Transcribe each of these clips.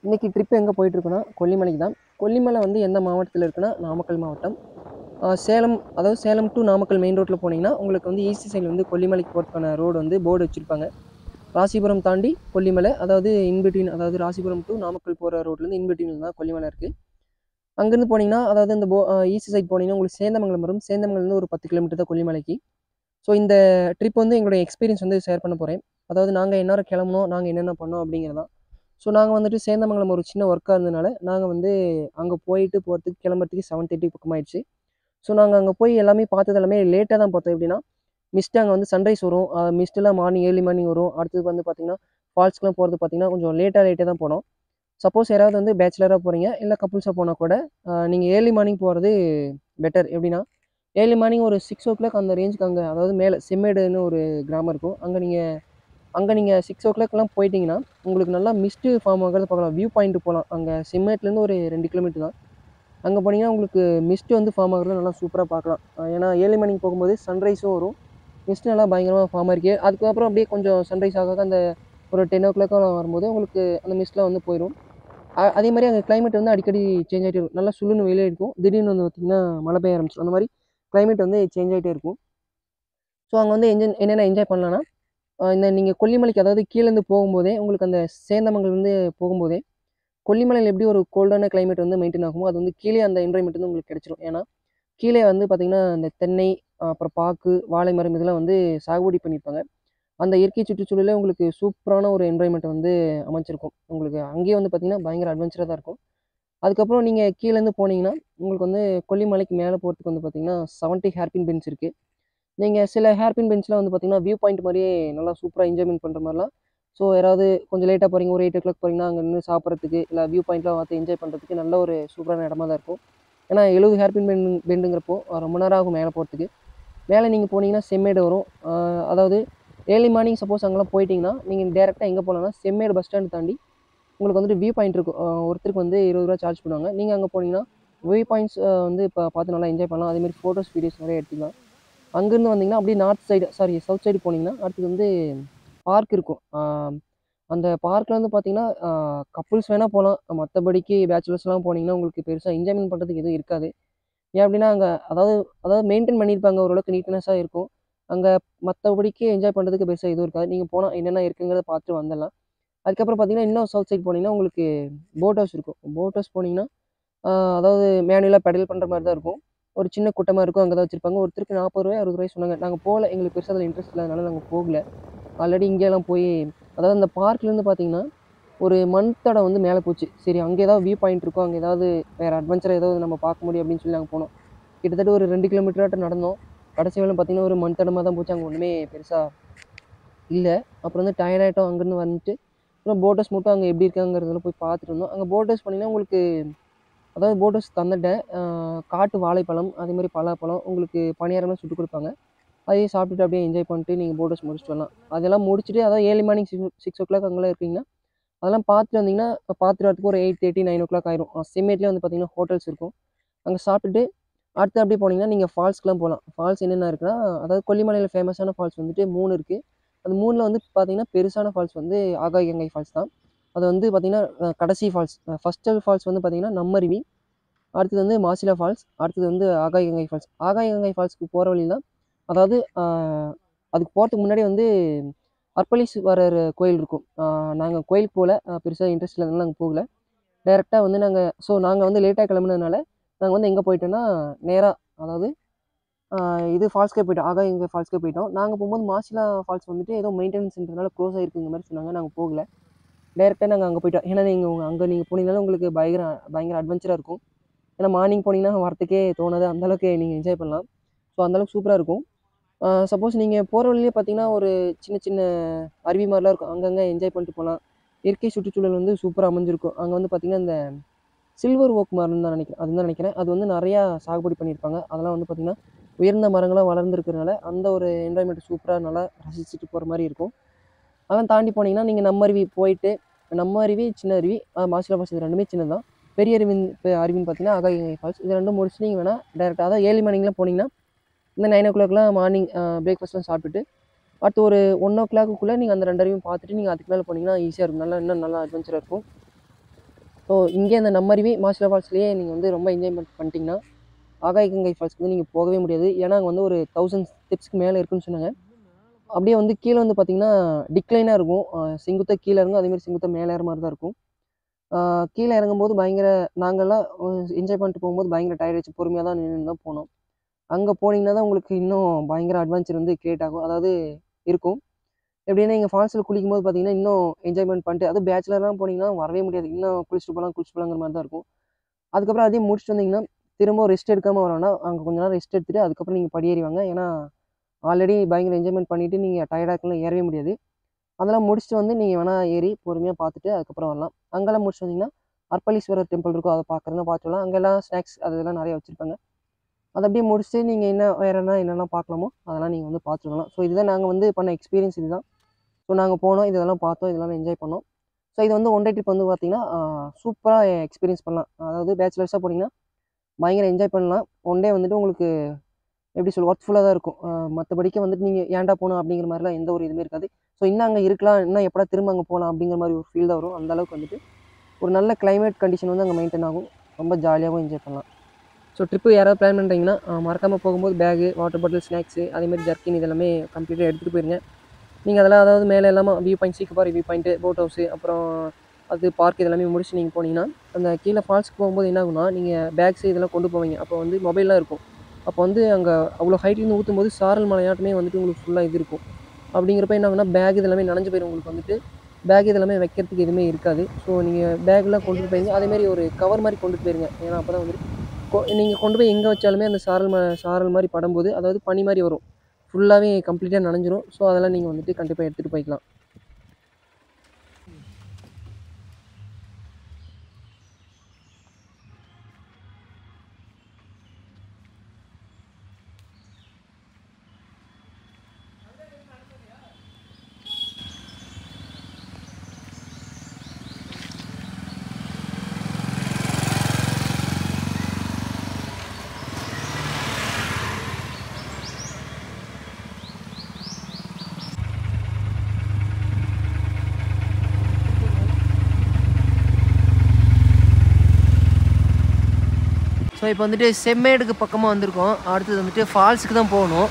இன்றைக்கி ட்ரிப் எங்கே போயிட்டுருக்குன்னா கொல்லிமலைக்கு தான் கொல்லிமலை வந்து எந்த மாவட்டத்தில் இருக்குன்னா நாமக்கல் மாவட்டம் ஆஹ் சேலம் அதாவது சேலம் டு நாமக்கல் மெயின் ரோட்டில் போனீங்கன்னா உங்களுக்கு வந்து ஈஸ்ட் சைடு வந்து கொல்லிமலைக்கு போகிறதுக்கான ரோடு வந்து போர்டு வச்சுருப்பாங்க ராசிபுரம் தாண்டி கொல்லிமலை அதாவது இன்பிட்வீன் அதாவது ராசிபுரம் டு நாமக்கல் போகிற ரோட்லேருந்து இன்பிட்வீன் தான் கொல்லிமலை இருக்குது அங்கேருந்து போனீங்கன்னா அதாவது இந்த போ ஈஸ்ட் சைட் போனீங்கன்னா உங்களுக்கு சேந்தமங்கலம் வரும் சேந்தமங்கலேருந்து ஒரு பத்து கிலோமீட்டர் தான் கொல்லிமலைக்கு ஸோ இந்த ட்ரிப் வந்து எங்களுடைய எக்ஸ்பீரியன்ஸ் வந்து ஷேர் பண்ண போகிறேன் அதாவது நாங்கள் என்ன கிளம்புனோம் நாங்கள் என்னென்ன பண்ணோம் அப்படிங்கிறதான் ஸோ நாங்கள் வந்துட்டு சேந்தமங்கலம் ஒரு சின்ன ஒர்க்காக இருந்தனால நாங்கள் வந்து அங்கே போயிட்டு போகிறதுக்கு கிளம்புறதுக்கு செவன் தேர்ட்டி பக்கமாயிடுச்சு ஸோ நாங்கள் அங்கே போய் எல்லாமே பார்த்தது எல்லாமே லேட்டாக தான் பார்த்தோம் எப்படின்னா மிஸ்ட் அங்கே வந்து சன்ரைஸ் வரும் மிஸ்ட்லாம் மார்னிங் ஏர்லி மார்னிங் வரும் அடுத்தது வந்து பார்த்திங்கன்னா ஃபால்ஸ்க்குலாம் போகிறது பார்த்திங்கன்னா கொஞ்சம் லேட்டாக லேட்டாக தான் போனோம் சப்போஸ் யாராவது வந்து பேச்சுலராக போகிறீங்க இல்லை கப்புள்ஸாக போனால் கூட நீங்கள் ஏர்லி மார்னிங் போகிறது பெட்டர் எப்படின்னா ஏர்லி மார்னிங் ஒரு சிக்ஸ் ஓ கிளாக் அந்த ரேஞ்சுக்கு அங்கே அதாவது மேலே செம்மேடுன்னு ஒரு கிராமம் இருக்கும் அங்கே நீங்கள் அங்கே நீங்கள் சிக்ஸ் ஓ கிளாக்லாம் போயிட்டீங்கன்னா உங்களுக்கு நல்லா மிஸ்ட்டு ஃபார்ம் ஆகிறது பார்க்கலாம் வியூ பாயிண்ட் போகலாம் அங்கே செம்மேட்லேருந்து ஒரு ரெண்டு கிலோமீட்டர் தான் அங்கே போனீங்கன்னா உங்களுக்கு மிஸ்ட் வந்து ஃபார்ம் ஆகுறது நல்லா சூப்பராக பார்க்கலாம் அஹ் ஏன்னா ஏர்லி மார்னிங் போகும்போது சன்ரைஸும் வரும் மிஸ்ட் நல்லா பயங்கரமாக ஃபார்ம் ஆகிருக்கு அதுக்கப்புறம் அப்படியே கொஞ்சம் சன்ரைஸ் ஆக அந்த ஒரு டென் ஓ கிளாக் வரும்போது உங்களுக்கு அந்த மிஸ்ட்லாம் வந்து போயிடும் அ- அதே மாதிரி அங்கே climate வந்து அடிக்கடி சேஞ்ச் ஆகிட்டே இருக்கும் நல்லா சுள்ளுன்னு வெயிலே இருக்கும் திடீர்னு வந்து பார்த்திங்கன்னா மழை பெய்ய ஆரம்பிச்சிடும் அந்த மாதிரி climate வந்து சேஞ்ச் ஆகிட்டே இருக்கும் ஸோ அங்கே வந்து என்ஜாய் என்னென்ன என்ஜாய் பண்ணலான்னா அஹ் இந்த நீங்கள் கொல்லிமலைக்கு அதாவது கீழேருந்து போகும்போதே உங்களுக்கு அந்த சேந்தமங்கலேருந்து போகும்போதே கொல்லிமலையில் எப்படி ஒரு கோல்டான climate வந்து மெயின்டைன் ஆகுமோ அது வந்து கீழே அந்த என்வரன்மெண்ட் வந்து உங்களுக்கு கிடைச்சிரும் ஏன்னா கீழே வந்து பார்த்திங்கன்னா இந்த தென்னை அப்புறம் பாக்கு வாழை மரம் இதெல்லாம் வந்து சாகுபடி பண்ணியிருப்பாங்க அந்த இயற்கை சுற்றுச்சூழலே உங்களுக்கு சூப்பரான ஒரு என்வரன்மெண்ட் வந்து அமைச்சிருக்கும் உங்களுக்கு அங்கேயே வந்து பார்த்திங்கன்னா பயங்கர அட்வென்ச்சராக தான் இருக்கும் அதுக்கப்புறம் நீங்கள் கீழேருந்து போனீங்கன்னா உங்களுக்கு வந்து கொல்லிமலைக்கு மேலே போகிறதுக்கு வந்து பார்த்திங்கன்னா செவன்ட்டி ஹேர்பின் பென்ச் இருக்குது நீங்கள் சில ஹேர்பின் பெஞ்ச்லாம் வந்து பார்த்திங்கன்னா வியூ பாயிண்ட் மாதிரியே நல்லா சூப்பராக என்ஜாய்மெண்ட் பண்ணுற மாதிரிலாம் ஸோ யாராவது கொஞ்சம் லேட்டாக போகிறீங்க ஒரு எயிட் ஓ கிளாக் போகிறீங்கன்னா அங்கே நின்று சாப்பிட்றதுக்கு இல்லை வியூ பாயிண்ட்லாம் பார்த்து என்ஜாய் பண்ணுறதுக்கு நல்ல ஒரு சூப்பரான இடமா தான் இருக்கும் ஏன்னா எழுபது ஹேர்பின் பெண்ட் பெண்டுங்கிறப்போ ரொம்ப நேரம் ஆகும் மேலே போகிறதுக்கு மேலே நீங்கள் போனீங்கன்னா செம்மேடு வரும் ஆஹ் அதாவது ஏர்லி மார்னிங் சப்போஸ் அங்கெல்லாம் போயிட்டீங்கன்னா நீங்கள் டேரெக்டாக எங்கே போகலான்னா செம்மேடு பஸ் ஸ்டாண்ட் தாண்டி உங்களுக்கு வந்துட்டு வியூ பாயிண்ட் இருக்கும் ஆஹ் ஒருத்தருக்கு வந்து இருபது ரூபா சார்ஜ் பண்ணுவாங்க நீங்கள் அங்கே போனீங்கன்னா வியூ பாயிண்ட்ஸ் வந்து இப்போ பார்த்து நல்லா என்ஜாய் பண்ணலாம் அதேமாதிரி ஃபோட்டோஸ் வீடியோஸ் நிறைய எடுத்துக்கலாம் அங்கேருந்து வந்தீங்கன்னா அப்படியே north side sorry south side போனீங்கன்னா அடுத்தது வந்து பார்க் இருக்கும் ஆஹ் அந்த பார்க்கில் வந்து பார்த்தீங்கன்னா கப்புள்ஸ் வேணால் போகலாம் மற்றபடிக்கு பேச்சுலர்ஸ்லாம் போனீங்கன்னா உங்களுக்கு பெருசாக என்ஜாய்மெண்ட் பண்ணுறதுக்கு எதுவும் இருக்காது ஏன் அப்படின்னா அங்கே அதாவது அதாவது மெயின்டைன் பண்ணியிருப்பாங்க ஓரளவுக்கு நீட்னஸாக இருக்கும் அங்கே மற்றபடிக்கு என்ஜாய் பண்ணுறதுக்கு பெருசாக எதுவும் இருக்காது நீங்கள் போனால் என்னென்ன இருக்குங்கிறத பார்த்துட்டு வந்துடலாம் அதுக்கப்புறம் பார்த்தீங்கன்னா இன்னும் சவுத் சைடு போனீங்கன்னா உங்களுக்கு போட் ஹவுஸ் இருக்கும் போட் ஹவுஸ் போனீங்கன்னா ஆஹ் அதாவது மேனுவலாக பெடல் பண்ணுற மாதிரி தான் இருக்கும் ஒரு சின்ன கூட்டமாக இருக்கும் அங்கே தான் வச்சுருப்பாங்க ஒருத்தருக்கு நாற்பது ரூபாய் அறுபது ரூபாய் சொன்னாங்க நாங்கள் போகல எங்களுக்கு பெருசாக அதில் இன்ட்ரெஸ்ட் இல்லாதனால நாங்கள் போகல ஆல்ரெடி இங்கேலாம் போய் அதாவது அந்த பார்க்லேருந்து பார்த்தீங்கன்னா ஒரு மண் தடம் வந்து மேலே போச்சு சரி அங்கே ஏதாவது வியூ பாயிண்ட் இருக்கும் அங்கே ஏதாவது வேறு அட்வென்ச்சர் ஏதாவது நம்ம பார்க்க முடியும் அப்படின்னு சொல்லி நாங்கள் போனோம் கிட்டத்தட்ட ஒரு ரெண்டு கிலோமீட்டராட்ட நடந்தோம் கடைசி வேலை பார்த்தீங்கன்னா ஒரு மண் தடமாக தான் போச்சு அங்கே ஒன்றுமே பெருசாக இல்லை அப்புறம் வந்து டயர்ட் ஆகிட்டோம் அங்கேருந்து வந்துட்டு அப்புறம் போட்டஸ் மட்டும் அங்கே எப்படி இருக்காங்கிறதுல போய் பார்த்துட்டு இருந்தோம் அங்கே போட்டஸ் பண்ணிங்கன்னா உங்களுக்கு அதாவது போட்டஸ் தந்துட்டேன் காட்டு வாழைப்பழம் அதே மாதிரி பலாப்பழம் உங்களுக்கு பணியாரம்லாம் சுட்டு கொடுப்பாங்க அதையும் சாப்பிட்டுட்டு அப்படியே என்ஜாய் பண்ணிட்டு நீங்கள் போட்டஸ் முடிச்சுட்டு வரலாம் அதெல்லாம் முடிச்சுட்டு அதாவது early morning six six o'clock அங்கெல்லாம் இருப்பீங்கன்னா அதெல்லாம் பார்த்துட்டு வந்தீங்கன்னா இப்போ பார்த்துட்டு வரதுக்கு ஒரு eight thirty nine o'clock ஆயிரும் செம்மேட்லேயே வந்து பார்த்தீங்கன்னா ஹோட்டல்ஸ் இருக்கும் அங்கே சாப்பிட்டுட்டு அடுத்து அப்படியே போனீங்கன்னா நீங்கள் ஃபால்ஸ்க்குலாம் போகலாம் ஃபால்ஸ் என்னென்ன இருக்குன்னா அதாவது கொல்லிமலையில் ஃபேமஸான ஃபால்ஸ் வந்துட்டு மூணு இருக்குது அது மூணில் வந்து பார்த்தீங்கன்னா பெருசான ஃபால்ஸ் வந்து ஆகாய கங்கை ஃபால்ஸ் தான் அது வந்து பார்த்தீங்கன்னா அஹ், கடைசி ஃபால்ஸ் ஃபஸ்ட்டு ஃபால்ஸ் வந்து பார்த்தீங்கன்னா நம்மருவி அடுத்தது வந்து மாசிலா ஃபால்ஸ் அடுத்தது வந்து ஆகாய கங்கை ஃபால்ஸ் ஆகாய கங்கை ஃபால்ஸ்க்கு போகிற வழி தான் அதாவது ஆஹ், அதுக்கு போகிறதுக்கு முன்னாடி வந்து அர்ப்பளீஸ்வரர் கோயில் இருக்கும் நாங்கள் கோயிலுக்கு போகல பெருசாக இன்ட்ரெஸ்ட் இல்லாதனால நாங்கள் போகல டைரெக்டாக வந்து நாங்கள் ஸோ நாங்கள் வந்து லேட்டாக கிளம்புனதுனால நாங்கள் வந்து எங்கே போயிட்டோன்னா நேராக அதாவது ஆஹ், இது ஃபால்ஸ்க்கே போயிட்டோம் ஆகாய கங்கை ஃபால்ஸ்க்கே போயிட்டோம் நாங்கள் போகும்போது மாசிலா ஃபால்ஸ் வந்துட்டு ஏதோ மெயின்டெனன்ஸ்ன்றதுனால க்ளோஸ் ஆகிருக்குங்க மாதிரி சொன்னாங்க நாங்கள் போகல டைரெக்டாக நாங்கள் அங்கே போயிட்டோம் ஏன்னா நீங்கள் அங்கே நீங்கள் போனீங்கனாலும் உங்களுக்கு பயங்கர பயங்கர அட்வென்ச்சராக இருக்கும் ஏன்னா மார்னிங் போனீங்கன்னா வரத்துக்கே தோணாது அந்தளவுக்கு நீங்கள் என்ஜாய் பண்ணலாம் ஸோ அந்தளவுக்கு சூப்பராக இருக்கும் சப்போஸ் நீங்கள் போகிற வழியிலே பார்த்தீங்கன்னா ஒரு சின்ன சின்ன அருவி மாதிரிலாம் இருக்கும் அங்கங்கே என்ஜாய் பண்ணிட்டு போகலாம் இயற்கை சுற்றுச்சூழல் வந்து சூப்பராக அமைஞ்சிருக்கும் அங்கே வந்து பார்த்தீங்கன்னா இந்த சில்வர் ஓக் மரம் தான் நினைக்கிறேன் அதுதான் நினைக்கிறேன் அது வந்து நிறையா சாகுபடி பண்ணியிருப்பாங்க அதெல்லாம் வந்து பார்த்திங்கன்னா உயர்ந்த மரங்களாக வளர்ந்துருக்கிறதுனால அந்த ஒரு என்வாயன்மெண்ட் சூப்பராக நல்லா ரசிச்சுட்டு போகிற மாதிரி இருக்கும் அதெல்லாம் தாண்டி போனீங்கன்னா நீங்கள் நம்ம அருவி போயிட்டு நம்ம அருவி சின்ன அருவி மாசிலா ஃபால்ஸ் இது ரெண்டுமே சின்னது தான் பெரிய அருவின் பெ- அருவின்னு பார்த்தீங்கன்னா அகாய ஃபால்ஸ் இது ரெண்டும் முடிச்சு நீங்கள் வேணால் டேரெக்டாக அதாவது ஏர்லி மார்னிங்லாம் போனீங்கன்னா இந்த நைன் ஓ கிளாக்லாம் மார்னிங் பிரேக்ஃபாஸ்ட்லாம் சாப்பிட்டுட்டு அடுத்து ஒரு ஒன் ஓ கிளாக்குள்ளே நீங்கள் அந்த ரெண்டு அருவியும் பார்த்துட்டு நீங்கள் அதுக்கு மேலே போனீங்கன்னா ஈஸியாக இருக்கும் நல்லா இன்னும் நல்லா அட்வென்ச்சராக இருக்கும் ஸோ இங்கே இந்த நம்மருவி மாசிலா ஃபால்ஸ்லேயே நீங்கள் வந்து ரொம்ப என்ஜாய்மெண்ட் பண்ணிட்டீங்கன்னா ஆகாய கங்கை ஃபால்ஸ்க்கு வந்து நீங்கள் போகவே முடியாது ஏன்னா அங்கே வந்து ஒரு தௌசண்ட் ஸ்டெப்ஸ்க்கு மேலே இருக்குன்னு சொன்னாங்க அப்படியே வந்து கீழே வந்து பார்த்தீங்கன்னா டிக்ளைனாக இருக்கும் அஹ் செங்குத்தா கீழே இறங்கும் அதேமாதிரி செங்குத்தா மேலே ஏற மாதிரி தான் இருக்கும் அஹ் கீழே இறங்கும்போது பயங்கர நாங்கள்லாம் என்ஜாய் பண்ணிட்டு போகும்போது பயங்கர டயர்ட் ஆச்சு பொறுமையாக தான் நின்று தான் போனோம் அங்கே போனீங்கன்னா தான் உங்களுக்கு இன்னும் பயங்கர அட்வென்ச்சர் வந்து கிரியேட் ஆகும் அதாவது இருக்கும் எப்படின்னா இங்கே ஃபால்ஸில் குளிக்கும் போது பார்த்தீங்கன்னா இன்னும் என்ஜாய்மெண்ட் பண்ணிட்டு அதுவும் பேச்சுலர்லாம் போனீங்கன்னா வரவே முடியாது இன்னும் குளிச்சுட்டு போகலாம் குளிச்சுட்டு போகலாங்கிற மாதிரி தான் இருக்கும் அதுக்கப்புறம் அதையும் முடிச்சுட்டு வந்தீங்கன்னா திரும்ப ரெஸ்ட் எடுக்காமல் வரோம்னா அங்கே கொஞ்ச நேரம் ரெஸ்ட் எடுத்துட்டு அதுக்கப்புறம் நீங்கள் படியேறி வாங்க ஏன்னா ஆல்ரெடி பயங்கர என்ஜாய்மெண்ட் பண்ணிவிட்டு நீங்கள் டயர்டாக்கலாம் ஏறவே முடியாது அதெல்லாம் முடிச்சுட்டு வந்து நீங்கள் வேணால் ஏறி பொறுமையாக பார்த்துட்டு அதுக்கப்புறம் வரலாம் அங்கெல்லாம் முடிச்சுட்டு வந்தீங்கன்னா அர்ப்பளீஸ்வரர் டெம்பிள் இருக்கும் அதை பார்க்குறதுனா பார்த்துக்கலாம் அங்கெல்லாம் ஸ்நாக்ஸ் அதெல்லாம் நிறைய வச்சுருப்பாங்க அதை அப்படியே முடிச்சுட்டு நீங்கள் என்ன வேறு என்ன என்னெல்லாம் பார்க்கலாமோ அதெல்லாம் நீங்கள் வந்து பார்த்துக்கலாம் ஸோ இதுதான் நாங்கள் வந்து பண்ண எக்ஸ்பீரியன்ஸ் இதுதான் ஸோ நாங்கள் போனோம் இதெல்லாம் பார்த்தோம் இதெல்லாம் என்ஜாய் பண்ணோம் ஸோ இது வந்து ஒன் டே ட்ரிப் வந்து பார்த்தீங்கன்னா சூப்பராக எக்ஸ்பீரியன்ஸ் பண்ணலாம் அதாவது பேச்சுலர்ஸாக போனீங்கன்னா பயங்கர என்ஜாய் பண்ணலாம் ஒன் டே வந்துட்டு உங்களுக்கு எப்படி சொல்ல ஒர்க்ஃபுல்லாக தான் இருக்கும் மற்றபடிக்கு வந்துட்டு நீங்கள் ஏன்டா போகணும் அப்படிங்கிற மாதிரிலாம் எந்த ஒரு இதுவுமே இருக்காது ஸோ இன்னும் அங்கே இருக்கலாம் இன்னும் எப்படா திரும்ப அங்கே போகலாம் அப்படிங்கிற மாதிரி ஒரு ஃபீல் தான் வரும் அந்த அளவுக்கு வந்துட்டு ஒரு நல்ல climate கண்டிஷன் வந்து அங்கே மெயின்டைன் ஆகும் ரொம்ப ஜாலியாகவும் என்ஜாய் பண்ணலாம் ஸோ ட்ரிப்பு யாராவது பிளான் பண்ணுறீங்கன்னா மறக்காமல் போகும்போது பேகு வாட்டர் பாட்டில் ஸ்நாக்ஸு அதேமாதிரி ஜர்க்கின் இதெல்லாமே கம்ப்ளீட்டாக எடுத்துகிட்டு போயிருங்க நீங்கள் அதெல்லாம் அதாவது மேலே எல்லாமே வியூ பாயிண்ட் சீக்கு வியூ பாயிண்ட்டு போட் ஹவுஸு அப்புறம் அது பார்க் இதெல்லாமே முடிச்சு நீங்கள் போனீங்கன்னா அந்த கீழே ஃபால்ஸ்க்கு போகும்போது என்ன ஆகும்னா நீங்கள் பேக்ஸு இதெல்லாம் கொண்டு போவீங்க அப்போ வந்து மொபைல்லாம் இருக்கும் அப்போ வந்து அங்கே அவ்வளோ ஹைட்லேருந்து ஊற்றும் போது சாரல் மலையாட்டமே வந்துட்டு உங்களுக்கு ஃபுல்லாக இது இருக்கும் அப்படிங்கிறப்ப என்ன ஆகும்னா பேக் இதெல்லாமே நனைஞ்சு போயிடும் உங்களுக்கு வந்துட்டு பேக் இதெல்லாமே வைக்கிறதுக்கு எதுவுமே இருக்காது ஸோ நீங்கள் பேக்லாம் கொண்டுட்டு போயிருங்க அதேமாதிரி ஒரு கவர் மாதிரி கொண்டுட்டு போயிருங்க ஏன்னா அப்போ தான் வந்துட்டு நீங்கள் கொண்டு போய் எங்கே வச்சாலுமே அந்த சாரல் ம சாரல் மாதிரி படும்போது அதாவது பனி மாதிரி வரும் ஃபுல்லாகவே கம்ப்ளீட்டாக நனைஞ்சிரும் ஸோ அதெல்லாம் நீங்கள் வந்துட்டு கண்டிப்பாக எடுத்துகிட்டு போய்க்கலாம் ஸோ இப்போ வந்துட்டு செம்மேடுக்கு பக்கமாக வந்திருக்கோம் அடுத்தது வந்துட்டு ஃபால்ஸுக்கு தான் போகணும்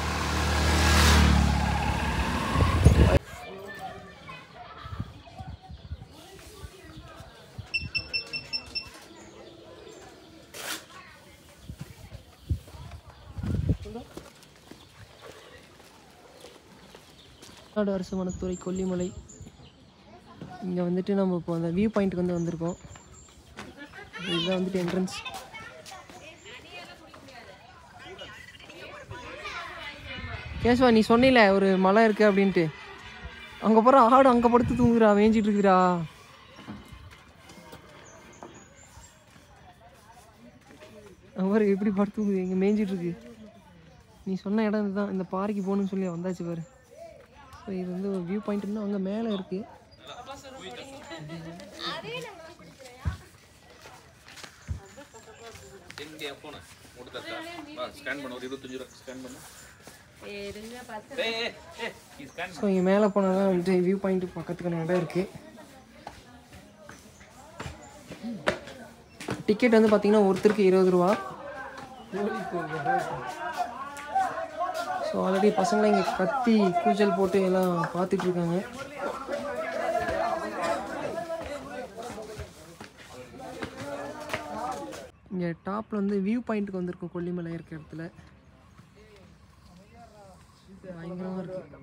தமிழ்நாடு அரசு வனத்துறை கொல்லிமலை இங்கே வந்துட்டு நம்ம இப்போ அந்த வியூ பாயிண்ட்டுக்கு வந்து வந்திருக்கோம் இதுதான் வந்துட்டு என்ட்ரன்ஸ் கேசவா நீ சொன்னில ஒரு மலை இருக்கு அப்படின்ட்டு அங்கே போகிற ஆடு அங்கே படுத்து தூங்குறா மேய்ஞ்சிட்டு இருக்குறா அங்கே பாரு எப்படி படுத்து தூங்குது இங்கே மேய்ஞ்சிட்டு இருக்கு நீ சொன்ன இடம் இதுதான் இந்த பாறைக்கு போகணும்னு சொல்லி வந்தாச்சு பாரு ஸோ இது வந்து ஒரு வியூ பாயிண்ட்னா அங்கே மேலே இருக்குது எங்க போன கொடுத்தா ஸ்கேன் பண்ண ஒரு இருபத்தஞ்சு ரூபா ஸ்கேன் பண்ண ஸ்கேன் ஸோ இங்கே மேலே போனால் தான் வந்துட்டு வியூ பாயிண்ட் பக்கத்துக்கான இடம் இருக்குது டிக்கெட் வந்து பார்த்தீங்கன்னா ஒருத்தருக்கு இருபது ரூபா ஸோ ஆல்ரெடி பசங்களாம் இங்கே கத்தி கூச்சல் போட்டு எல்லாம் பார்த்துட்டு இருக்காங்க இங்கே டாப்பில் வந்து வியூ பாயிண்ட்டுக்கு வந்திருக்கோம் கொல்லிமலை இருக்க இடத்துல பயங்கரமாக இருக்கு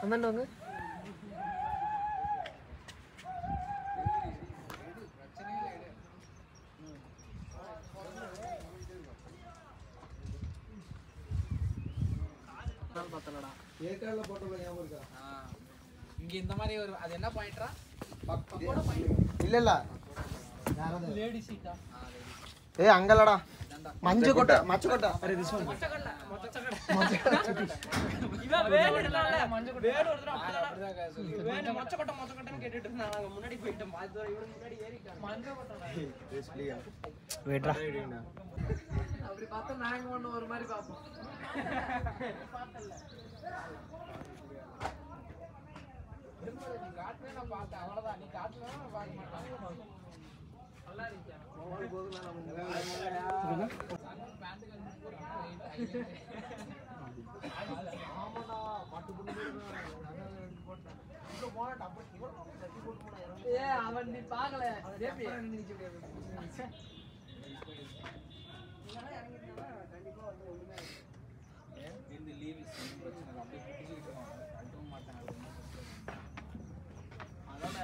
அந்தாண்ட வாங்க பார்த்தலடா ஏற்காடுல போட்டோம்ல ஞாபகம் இருக்கா இங்க இந்த மாதிரி ஒரு அது என்ன பாயிண்ட்ரா இல்ல இல்ல லேடி சீட்டா ஏய் அங்கலடா மஞ்சு கொட்டை மச்ச கொட்டை இவன் வேணும் இல்ல மஞ்சள் கொட்டை வேணும் ஒருத்தர் வேணும் மொச்ச கொட்டை மொச்ச கொட்டைன்னு கேட்டுட்டு இருந்தாங்க நாங்க முன்னாடி போயிட்டோம் பாத்து இவனுக்கு முன்னாடி ஏறிட்டாங்க மஞ்சள் கொட்டை வெயிட்ரா அப்படி பார்த்தா நாங்க ஒண்ணு ஒரு மாதிரி பார்ப்போம் காட்டுல நான் பார்த்தேன் அவ்வளவுதான் நீ காட்டுல நான் பார்க்க மாட்டேன் ஏ அவன் நீ பார்க்கல ஜேபி இந்த லீவ் பிரச்சனை இல்லை. அப்படியே பிடிச்சிக்கிட்டு இருக்கோம். கட்டவும் மாட்டாங்க அதோட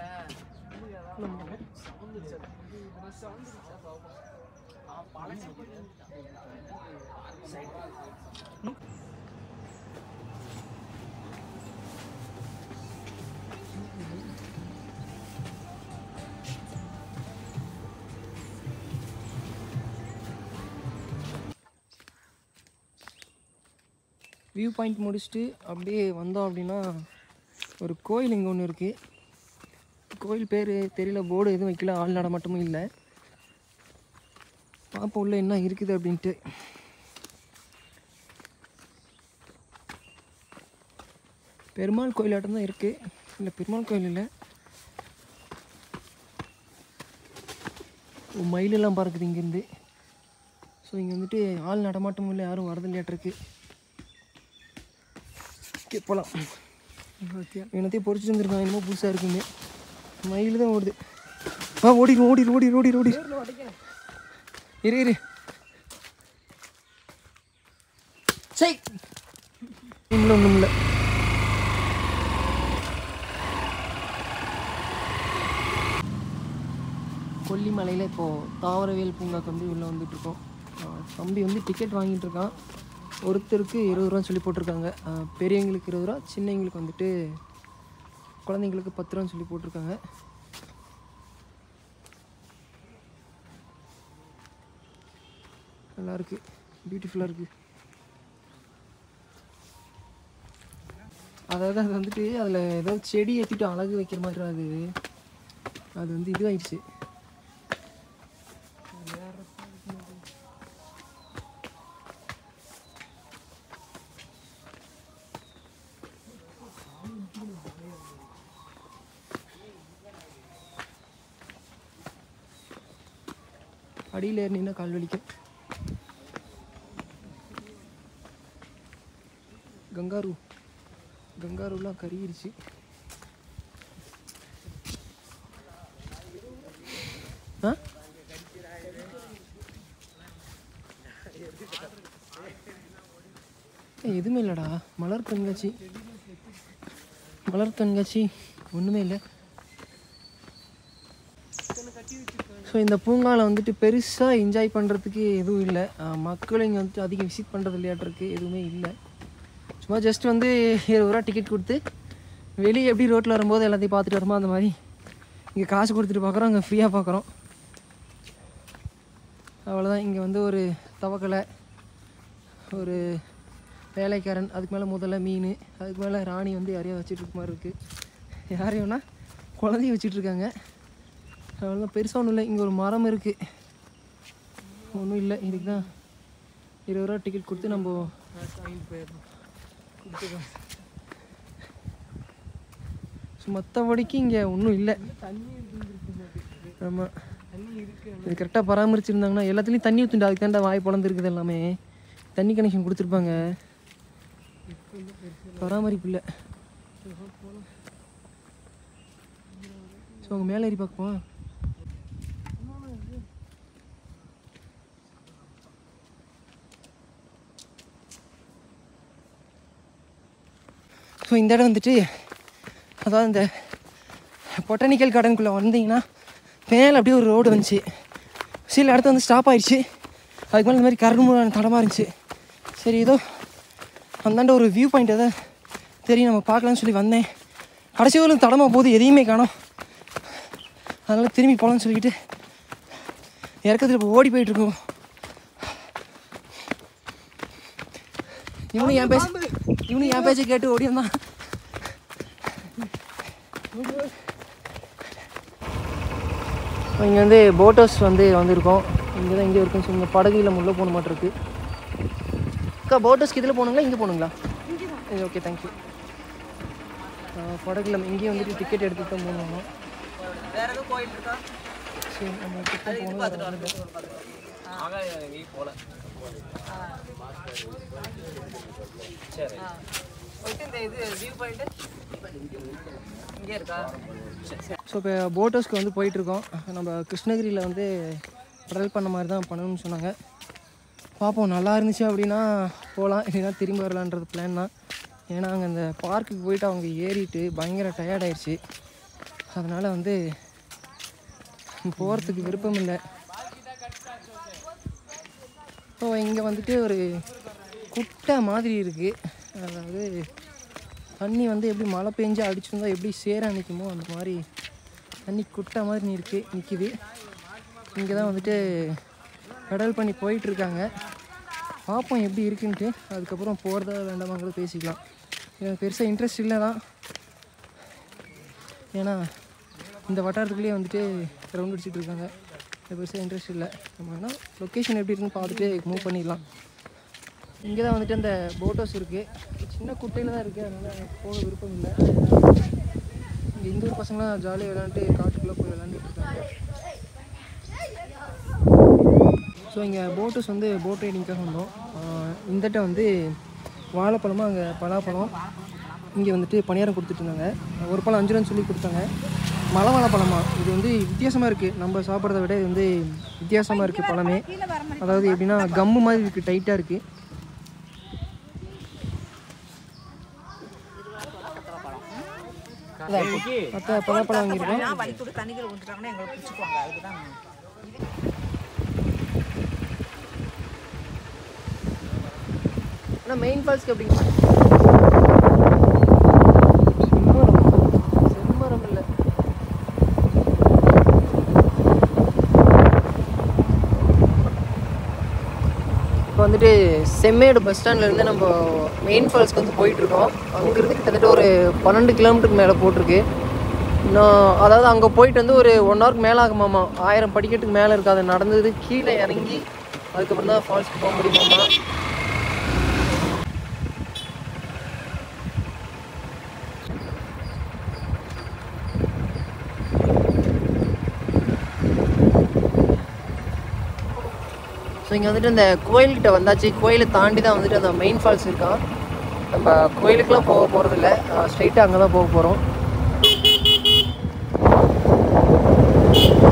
வியூ பாயிண்ட் முடிச்சுட்டு அப்படியே வந்தோம் அப்படின்னா ஒரு கோயில் இங்கே ஒன்று இருக்குது கோயில் பேர் தெரியல போர்டு எதுவும் வைக்கல ஆள் நடமாட்டமும் இல்லை பார்ப்போம் உள்ள என்ன இருக்குது அப்படின்ட்டு பெருமாள் கோயிலாட்டம் தான் இருக்குது இல்லை பெருமாள் கோயில் இல்லை ஓ, மயிலெல்லாம் பறக்குது இங்கேருந்து ஸோ இங்கே வந்துட்டு ஆள் நடமாட்டமும் இல்லை யாரும் வரதில்லையாட்டிருக்கு ஓகே போகலாம் என்னத்தையும் பொறிச்சு வந்துருக்கான் என்னமோ புதுசாக இருக்குங்க மயில் தான் ஓடுது ஆ ஓடிடு ஓடிடு ஓடிடு ஓடிடு ஓடி இரு இரு சை இன்னும் ஒன்றும் இல்லை கொல்லிமலையில் இப்போது தாவரவியல் பூங்காக்கு வந்து உள்ளே வந்துட்டுருக்கோம் தம்பி வந்து டிக்கெட் வாங்கிட்டு இருக்கான் ஒருத்தருக்கு இருபது ரூபான்னு சொல்லி போட்டிருக்காங்க ஆ, பெரியவங்களுக்கு இருபது ரூபா சின்னவங்களுக்கு வந்துட்டு குழந்தைங்களுக்கு பத்து ரூபான்னு சொல்லி போட்டிருக்காங்க நல்லா இருக்கு பியூட்டிஃபுல்லாக இருக்கு அதாவது அது வந்துட்டு அதில் ஏதோ செடி ஏற்றிட்டு அழகு வைக்கிற மாதிரி அது அது வந்து இதுவாயிடுச்சு அடியில் ஏறினீங்கன்னா கால் வலிக்கும் கங்காரு கங்காருலாம் கருகிருச்சு ஆ ஏய், எதுவுமே இல்லைடா மலர் கண்காட்சி மலர் கண்காட்சி ஒன்றுமே இல்லை ஸோ இந்த பூங்காவில் வந்துட்டு பெருசாக என்ஜாய் பண்ணுறதுக்கு எதுவும் இல்லை மக்கள் இங்கே வந்துட்டு அதிகம் விசிட் பண்ணுறது விளையாட்டுருக்கு எதுவுமே இல்லை சும்மா ஜஸ்ட் வந்து இருபது ரூபா டிக்கெட் கொடுத்து வெளியே எப்படி ரோட்டில் வரும்போது எல்லாத்தையும் பார்த்துட்டு வருமோ அந்த மாதிரி இங்கே காசு கொடுத்துட்டு பார்க்குறோம் அங்கே ஃப்ரீயாக பார்க்குறோம் அவ்வளோதான் இங்கே வந்து ஒரு தவக்கலை ஒரு வேலைக்காரன் அதுக்கு மேலே முதல்ல மீன் அதுக்கு மேலே ராணி வந்து யாரையோ வச்சுட்டு இருக்க மாதிரி இருக்குது யாரையோனா குழந்தைய வச்சுட்டு இருக்காங்க அவ்வளோதான் பெருசாக ஒன்றும் இல்லை இங்கே ஒரு மரம் இருக்குது ஒன்றும் இல்லை இதுக்கு தான் இருபது ரூபா டிக்கெட் கொடுத்து நம்ம வாங்கிட்டு போயிடணும் ஸோ மற்றபடிக்கு இங்கே ஒன்றும் இல்லை ஆமாம் இது கரெக்டாக பராமரிச்சிருந்தாங்கன்னா எல்லாத்துலேயும் தண்ணி ஊற்றுண்டு அதுக்கு தாண்டா வாய் பிளந்துருக்குது எல்லாமே தண்ணி கனெக்ஷன் கொடுத்துருப்பாங்க பராமரிப்பு இல்லை ஸோ அவங்க மேலே ஏறி பார்ப்போம் ஸோ ஸோ இந்த இடம் வந்துட்டு அதாவது இந்த பொட்டானிக்கல் கார்டனுக்குள்ளே வந்தீங்கன்னா மேலே அப்படியே ஒரு ரோடு வந்துச்சு சில இடத்துல வந்து ஸ்டாப் ஆயிடுச்சு அதுக்கு மேலே இந்த மாதிரி கரடு தடமாக இருந்துச்சு சரி ஏதோ அந்தாண்ட ஒரு வியூ பாயிண்ட் எதாவது தெரியும் நம்ம பார்க்கலாம்னு சொல்லி வந்தேன் கடைசி வரலும் தடமா போகுது எதையுமே காணோம் அதனால் திரும்பி போகலான்னு சொல்லிட்டு இறக்கத்தில் இப்போ ஓடி போயிட்டுருக்கோம் இவனும் என் பேச இவனும் என் பேச்சை கேட்டு ஓடி வந்தான் இங்கே வந்து போட் ஹவுஸ் வந்து வந்திருக்கோம் இங்கே தான் இங்கே இருக்குன்னு சொல்லி படகுல முள்ள போன மாட்டிருக்கு இருக்கு அக்கா போட் ஹவுஸ்க்கு இதில் போகணுங்களா இங்கே போகணுங்களா இது ஓகே தேங்க்யூ படகுல இங்கேயும் வந்துட்டு டிக்கெட் எடுத்துட்டு தான் போகணும் வேற எதுவும் கோயில் இருக்கா சரி நம்ம டிக்கெட் போகணும் போயிட்டு இந்த இது வியூ பாயிண்ட் இங்கே இருக்கா ஸோ இப்போ போட் ஹவுஸ்க்கு வந்து போயிட்டுருக்கோம் நம்ம கிருஷ்ணகிரியில் வந்து ட்ரெல் பண்ண மாதிரி தான் பண்ணணும்னு சொன்னாங்க பார்ப்போம் நல்லா இருந்துச்சு அப்படின்னா போகலாம் இல்லைன்னா திரும்பி வரலான்றது பிளான் தான் ஏன்னா அங்கே அந்த பார்க்குக்கு போயிட்டு அவங்க ஏறிட்டு பயங்கர டயர்ட் ஆயிடுச்சு அதனால் வந்து போகிறதுக்கு விருப்பம் இல்லை ஸோ இங்கே வந்துட்டு ஒரு குட்டை மாதிரி இருக்குது அதாவது தண்ணி வந்து எப்படி மழை பெஞ்சு அடிச்சிருந்தா எப்படி சேர நிற்குமோ அந்த மாதிரி தண்ணி குட்டை மாதிரி இருக்குது நிற்கிது இங்கே தான் வந்துட்டு பெடல் பண்ணி போயிட்டுருக்காங்க பார்ப்போம் எப்படி இருக்குன்ட்டு அதுக்கப்புறம் போகிறதா வேண்டாமாங்கிறது பேசிக்கலாம் எனக்கு பெருசாக இன்ட்ரெஸ்ட் இல்லை தான் ஏன்னா இந்த வட்டாரத்துக்குள்ளேயே வந்துட்டு ரவுண்ட் அடிச்சிட்டு இருக்காங்க எனக்கு பெருசாக இன்ட்ரெஸ்ட் இல்லை நம்ம வேணால் லொக்கேஷன் எப்படி இருக்குன்னு பார்த்துட்டு மூவ் பண்ணிடலாம் இங்கே தான் வந்துட்டு அந்த போட் ஹவுஸ் இருக்குது சின்ன குட்டையில் தான் இருக்குது அதனால் எனக்கு போக விருப்பம் இல்லை இங்கே இந்த ஊர் பசங்களாம் ஜாலியாக விளாண்டுட்டு காட்டுக்குள்ளே போய் விளாண்டுட்டு இருக்காங்க ஸோ இங்கே போட் ஹவுஸ் வந்து போட் ரைடிங்காக வந்தோம் ஆஹ் இந்தட்ட வந்து வாழைப்பழமாக அங்கே பலாப்பழம் இங்கே வந்துட்டு பணியாரம் கொடுத்துட்டு இருந்தாங்க ஒரு பழம் அஞ்சு ரூபான்னு சொல்லி கொடுத்தாங்க மலை வாழைப்பழமா இது வந்து வித்தியாசமாக இருக்குது நம்ம சாப்பிட்றத விட இது வந்து வித்தியாசமாக இருக்குது பழமே அதாவது எப்படின்னா கம்மு மாதிரி இருக்குது டைட்டாக இருக்குது மற்ற பலாப்பழம் வாங்கியிருக்கோம் வலிக்கூட தண்ணிகள் விட்டுட்டாங்கன்னா எங்களை பிடிச்சிக்குவாங்க அதுதான் ஆனால் மெயின் ஃபால்ஸ்க்கு எப்படிங்க செம்மரம் இல்லை இப்போ வந்துட்டு செம்மேடு பஸ் ஸ்டாண்ட்லேருந்து நம்ம மெயின் ஃபால்ஸ்க்கு வந்து போயிட்டுருக்கோம் அங்கேருந்து கிட்டத்தட்ட ஒரு பன்னெண்டு கிலோமீட்டருக்கு மேலே போட்டிருக்கு இன்னும் அதாவது அங்கே போயிட்டு வந்து ஒரு ஒன் ஹவருக்கு மேலே ஆகுமாமா ஆயிரம் படிக்கட்டுக்கு மேலே இருக்குது அது நடந்தது கீழே இறங்கி அதுக்கப்புறம் தான் ஃபால்ஸ்க்கு போக முடியுமாமா ஸோ இங்கே வந்துட்டு இந்த கோயில்கிட்ட வந்தாச்சு கோயிலை தாண்டி தான் வந்துட்டு அந்த மெயின் ஃபால்ஸ் இருக்கான் நம்ம கோயிலுக்குலாம் போக போகிறதில்ல ஸ்ட்ரைட்டாக அங்கே தான் போக போகிறோம்